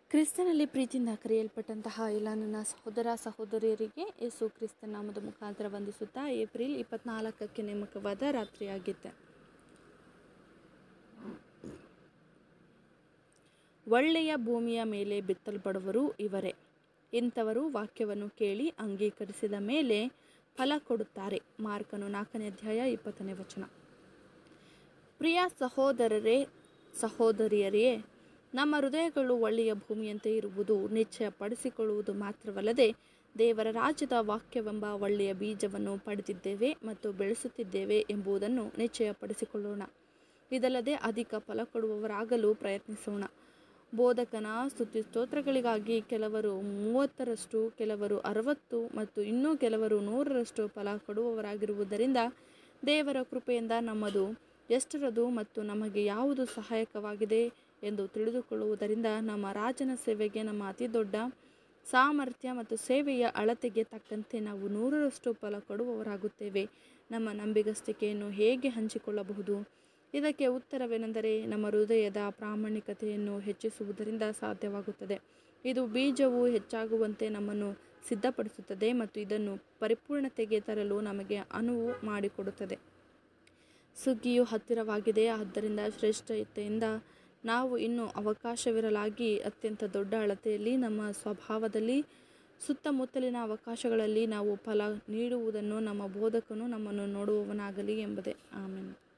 ಕ್ರಿಸ್ತನಲ್ಲಿ ಪ್ರೀತಿಯಿಂದ ಕರೆಯಲ್ಪಟ್ಟಂತಹ ಎಲ್ಲ ನನ್ನ ಸಹೋದರ ಸಹೋದರಿಯರಿಗೆ ಯೇಸು ಕ್ರಿಸ್ತ ನಾಮದ ಮುಖಾಂತರ ವಂದಿಸುತ್ತಾ ಏಪ್ರಿಲ್ ಇಪ್ಪತ್ನಾಲ್ಕಕ್ಕೆ ನೇಮಕವಾದ ರಾತ್ರಿಯಾಗಿತ್ತೆ ಒಳ್ಳೆಯ ಭೂಮಿಯ ಮೇಲೆ ಬಿತ್ತಲ್ಪಡುವರು ಇವರೇ ಇಂಥವರು ವಾಕ್ಯವನ್ನು ಕೇಳಿ ಅಂಗೀಕರಿಸಿದ ಮೇಲೆ ಫಲ ಕೊಡುತ್ತಾರೆ ಮಾರ್ಕನು ನಾಲ್ಕನೇ ಅಧ್ಯಾಯ ಇಪ್ಪತ್ತನೇ ವಚನ ಪ್ರಿಯ ಸಹೋದರರೇ ಸಹೋದರಿಯರೇ ನಮ್ಮ ಹೃದಯಗಳು ಒಳ್ಳೆಯ ಭೂಮಿಯಂತೆ ಇರುವುದು ನಿಶ್ಚಯಪಡಿಸಿಕೊಳ್ಳುವುದು ಮಾತ್ರವಲ್ಲದೆ ದೇವರ ರಾಜ್ಯದ ವಾಕ್ಯವೆಂಬ ಒಳ್ಳೆಯ ಬೀಜವನ್ನು ಪಡೆದಿದ್ದೇವೆ ಮತ್ತು ಬೆಳೆಸುತ್ತಿದ್ದೇವೆ ಎಂಬುದನ್ನು ನಿಶ್ಚಯಪಡಿಸಿಕೊಳ್ಳೋಣ ಇದಲ್ಲದೆ ಅಧಿಕ ಫಲ ಕೊಡುವವರಾಗಲು ಪ್ರಯತ್ನಿಸೋಣ ಬೋಧಕನ ಸ್ತುತಿ ಸ್ತೋತ್ರಗಳಿಗಾಗಿ ಕೆಲವರು ಮೂವತ್ತರಷ್ಟು ಕೆಲವರು ಅರವತ್ತು ಮತ್ತು ಇನ್ನೂ ಕೆಲವರು ನೂರರಷ್ಟು ಫಲ ಕೊಡುವವರಾಗಿರುವುದರಿಂದ ದೇವರ ಕೃಪೆಯಿಂದ ನಮ್ಮದು ಎಷ್ಟರದು ಮತ್ತು ನಮಗೆ ಯಾವುದು ಸಹಾಯಕವಾಗಿದೆ ಎಂದು ತಿಳಿದುಕೊಳ್ಳುವುದರಿಂದ ನಮ್ಮ ರಾಜನ ಸೇವೆಗೆ ನಮ್ಮ ಅತಿ ದೊಡ್ಡ ಸಾಮರ್ಥ್ಯ ಮತ್ತು ಸೇವೆಯ ಅಳತೆಗೆ ತಕ್ಕಂತೆ ನಾವು ನೂರರಷ್ಟು ಫಲ ಕೊಡುವವರಾಗುತ್ತೇವೆ ನಮ್ಮ ನಂಬಿಗಸ್ತಿಕೆಯನ್ನು ಹೇಗೆ ಹಂಚಿಕೊಳ್ಳಬಹುದು ಇದಕ್ಕೆ ಉತ್ತರವೇನೆಂದರೆ ನಮ್ಮ ಹೃದಯದ ಪ್ರಾಮಾಣಿಕತೆಯನ್ನು ಹೆಚ್ಚಿಸುವುದರಿಂದ ಸಾಧ್ಯವಾಗುತ್ತದೆ ಇದು ಬೀಜವು ಹೆಚ್ಚಾಗುವಂತೆ ನಮ್ಮನ್ನು ಸಿದ್ಧಪಡಿಸುತ್ತದೆ ಮತ್ತು ಇದನ್ನು ಪರಿಪೂರ್ಣತೆಗೆ ತರಲು ನಮಗೆ ಅನುವು ಮಾಡಿಕೊಡುತ್ತದೆ ಸುಗ್ಗಿಯು ಹತ್ತಿರವಾಗಿದೆ ಆದ್ದರಿಂದ ಶ್ರೇಷ್ಠತೆಯಿಂದ ನಾವು ಇನ್ನೂ ಅವಕಾಶವಿರಲಾಗಿ ಅತ್ಯಂತ ದೊಡ್ಡ ಅಳತೆಯಲ್ಲಿ ನಮ್ಮ ಸ್ವಭಾವದಲ್ಲಿ ಸುತ್ತಮುತ್ತಲಿನ ಅವಕಾಶಗಳಲ್ಲಿ ನಾವು ಫಲ ನೀಡುವುದನ್ನು ನಮ್ಮ ಬೋಧಕನು ನಮ್ಮನ್ನು ನೋಡುವವನಾಗಲಿ ಎಂಬುದೇ ಆಮೇಲೆ